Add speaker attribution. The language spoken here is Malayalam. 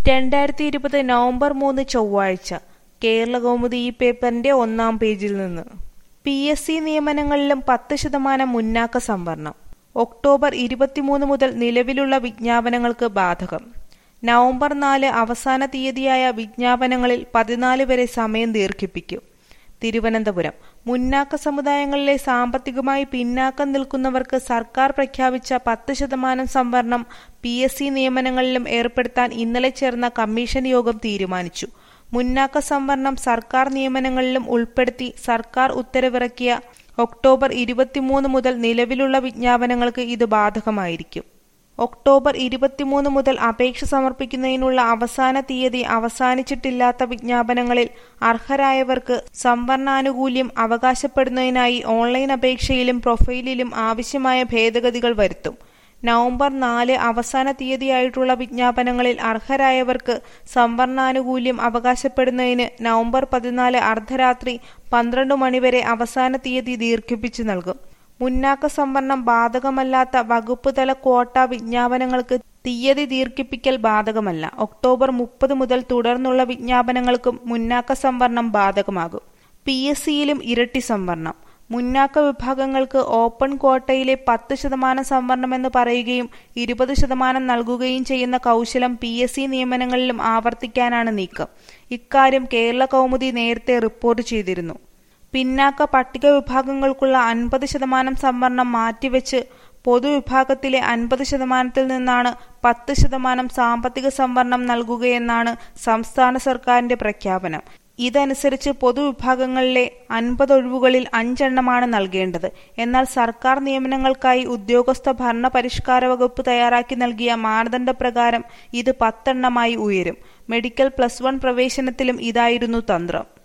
Speaker 1: രണ്ടായിരത്തി ഇരുപത് നവംബർ മൂന്ന് ചൊവ്വാഴ്ച കേരളകൗമുദി ഈ പേപ്പറിന്റെ ഒന്നാം പേജിൽ നിന്ന് പി എസ് സി നിയമനങ്ങളിലും പത്ത് ശതമാനം മുന്നാക്ക സംവരണം ഒക്ടോബർ ഇരുപത്തിമൂന്ന് മുതൽ നിലവിലുള്ള വിജ്ഞാപനങ്ങൾക്ക് ബാധകം നവംബർ നാല് അവസാന തീയതിയായ വിജ്ഞാപനങ്ങളിൽ പതിനാല് വരെ സമയം ദീർഘിപ്പിക്കും തിരുവനന്തപുരം മുന്നാക്ക സമുദായങ്ങളിലെ സാമ്പത്തികമായി പിന്നാക്കം നിൽക്കുന്നവർക്ക് സർക്കാർ പ്രഖ്യാപിച്ച പത്ത് ശതമാനം സംവരണം പി എസ് സി നിയമനങ്ങളിലും ഏർപ്പെടുത്താൻ ഇന്നലെ ചേർന്ന കമ്മീഷൻ യോഗം തീരുമാനിച്ചു മുന്നാക്ക സംവരണം സർക്കാർ നിയമനങ്ങളിലും ഉൾപ്പെടുത്തി സർക്കാർ ഉത്തരവിറക്കിയ ഒക്ടോബർ ഇരുപത്തിമൂന്ന് മുതൽ നിലവിലുള്ള വിജ്ഞാപനങ്ങൾക്ക് ഇത് ബാധകമായിരിക്കും ഒക്ടോബർ ഇരുപത്തിമൂന്ന് മുതൽ അപേക്ഷ സമർപ്പിക്കുന്നതിനുള്ള അവസാന തീയതി അവസാനിച്ചിട്ടില്ലാത്ത വിജ്ഞാപനങ്ങളിൽ അർഹരായവർക്ക് സംവരണാനുകൂല്യം അവകാശപ്പെടുന്നതിനായി ഓൺലൈൻ അപേക്ഷയിലും പ്രൊഫൈലിലും ആവശ്യമായ ഭേദഗതികൾ വരുത്തും നവംബർ നാല് അവസാന തീയതിയായിട്ടുള്ള വിജ്ഞാപനങ്ങളിൽ അർഹരായവർക്ക് സംവരണാനുകൂല്യം അവകാശപ്പെടുന്നതിന് നവംബർ പതിനാല് അർദ്ധരാത്രി പന്ത്രണ്ട് മണിവരെ അവസാന തീയതി ദീർഘിപ്പിച്ചു നൽകും മുന്നാക്ക സംവരണം ബാധകമല്ലാത്ത വകുപ്പ് തല ക്വാട്ട വിജ്ഞാപനങ്ങൾക്ക് തീയതി ദീർഘിപ്പിക്കൽ ബാധകമല്ല ഒക്ടോബർ മുപ്പത് മുതൽ തുടർന്നുള്ള വിജ്ഞാപനങ്ങൾക്കും മുന്നാക്ക സംവരണം ബാധകമാകും പി എസ് സിയിലും ഇരട്ടി സംവരണം മുന്നാക്ക വിഭാഗങ്ങൾക്ക് ഓപ്പൺ ക്വാട്ടയിലെ പത്ത് ശതമാനം സംവരണമെന്ന് പറയുകയും ഇരുപത് ശതമാനം നൽകുകയും ചെയ്യുന്ന കൗശലം പി എസ് സി നിയമനങ്ങളിലും ആവർത്തിക്കാനാണ് നീക്കം ഇക്കാര്യം കേരള കൗമുദി നേരത്തെ റിപ്പോർട്ട് ചെയ്തിരുന്നു പിന്നാക്ക പട്ടിക വിഭാഗങ്ങൾക്കുള്ള അൻപത് ശതമാനം സംവരണം മാറ്റിവെച്ച് പൊതുവിഭാഗത്തിലെ അൻപത് ശതമാനത്തിൽ നിന്നാണ് പത്ത് ശതമാനം സാമ്പത്തിക സംവരണം നൽകുകയെന്നാണ് സംസ്ഥാന സർക്കാരിന്റെ പ്രഖ്യാപനം ഇതനുസരിച്ച് പൊതുവിഭാഗങ്ങളിലെ അൻപത് ഒഴിവുകളിൽ അഞ്ചെണ്ണമാണ് നൽകേണ്ടത് എന്നാൽ സർക്കാർ നിയമനങ്ങൾക്കായി ഉദ്യോഗസ്ഥ ഭരണ പരിഷ്കാര വകുപ്പ് തയ്യാറാക്കി നൽകിയ മാനദണ്ഡപ്രകാരം ഇത് പത്തെണ്ണമായി ഉയരും മെഡിക്കൽ പ്ലസ് വൺ പ്രവേശനത്തിലും ഇതായിരുന്നു തന്ത്രം